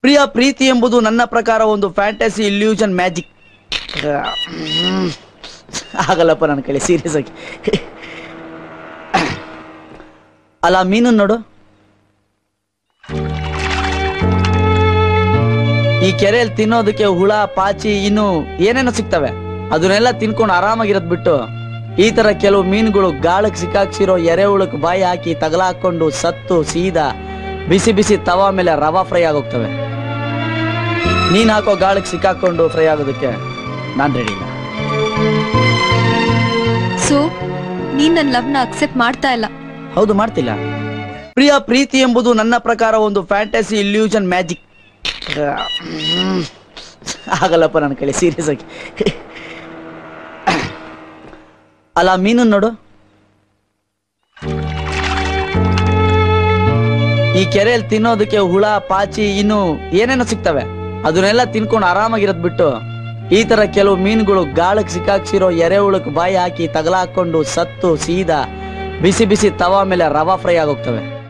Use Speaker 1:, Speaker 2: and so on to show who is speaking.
Speaker 1: ಪ್ರಿಯ ಪ್ರೀತಿ ಎಂಬುದು ನನ್ನ ಪ್ರಕಾರ ಒಂದು ಫ್ಯಾಂಟಸಿ ಇಲ್ಯೂಷನ್ ಮ್ಯಾಜಿಕ್ ಆಗಲ್ಲಪ್ಪ ನನ್ನ ಕಡೆ ಸೀರಿಯಸ್ ಆಗಿ ಅಲ್ಲ ಮೀನು ನೋಡು ಈ ಕೆರೆಯಲ್ಲಿ ತಿನ್ನೋದಕ್ಕೆ ಹುಳ ಪಾಚಿ ಇನ್ನು ಏನೇನೋ ಸಿಗ್ತವೆ ಅದನ್ನೆಲ್ಲ ತಿನ್ಕೊಂಡು ಆರಾಮಾಗಿರೋದ್ ಬಿಟ್ಟು ಈ ತರ ಕೆಲವು ಮೀನುಗಳು ಗಾಳಕ್ ಸಿಕ್ಕಾಕ್ಸಿರೋ ಎರೆಹುಳಕ್ ಬಾಯಿ ಹಾಕಿ ತಗಲ ಹಾಕೊಂಡು ಸತ್ತು ಸೀದಾ ಬಿಸಿ ಬಿಸಿ ತವಾ ಮೇಲೆ ರವಾ ಫ್ರೈ ಆಗೋಗ್ತವೆ ನೀನ್ ಹಾಕೋ ಗಾಳಕ್ ಸಿಕ್ಕಾಕೊಂಡು ಫ್ರೈ ಆಗೋದಕ್ಕೆ ನಾನ್ ರೆಡಿ ಇಲ್ಲ
Speaker 2: ಸೊ ನೀನ್ ನನ್ ಲವ್ನ ಅಕ್ಸೆಪ್ಟ್ ಮಾಡ್ತಾ ಇಲ್ಲ
Speaker 1: ಹೌದು ಮಾಡ್ತಿಲ್ಲ ಪ್ರಿಯ ಪ್ರೀತಿ ಎಂಬುದು ನನ್ನ ಪ್ರಕಾರ ಒಂದು ಫ್ಯಾಂಟಸಿ ಇಲ್ಯೂಷನ್ ಮ್ಯಾಜಿಕ್ ಆಗಲ್ಲಪ್ಪ ನನ್ನ ಕಡೆ ಸೀರಿಯಸ್ ಆಗಿ ಅಲ್ಲ ಮೀನು ನೋಡು ಈ ಕೆರೆಯಲ್ಲಿ ತಿನ್ನೋದಕ್ಕೆ ಹುಳ ಪಾಚಿ ಇನ್ನು ಏನೇನೋ ಸಿಗ್ತವೆ ಅದನ್ನೆಲ್ಲ ತಿನ್ಕೊಂಡು ಆರಾಮಾಗಿರೋದ್ ಬಿಟ್ಟು ಈ ತರ ಕೆಲವು ಮೀನುಗಳು ಗಾಳಕ್ ಸಿಕ್ಕಾಕ್ಸಿರೋ ಎರೆಹುಳಕ್ ಬಾಯಿ ಹಾಕಿ ತಗಲ ಹಾಕೊಂಡು ಸತ್ತು ಸೀದಾ ಬಿಸಿ ಬಿಸಿ ತವಾ ಮೇಲೆ ರವಾ ಫ್ರೈ ಆಗೋಗ್ತವೆ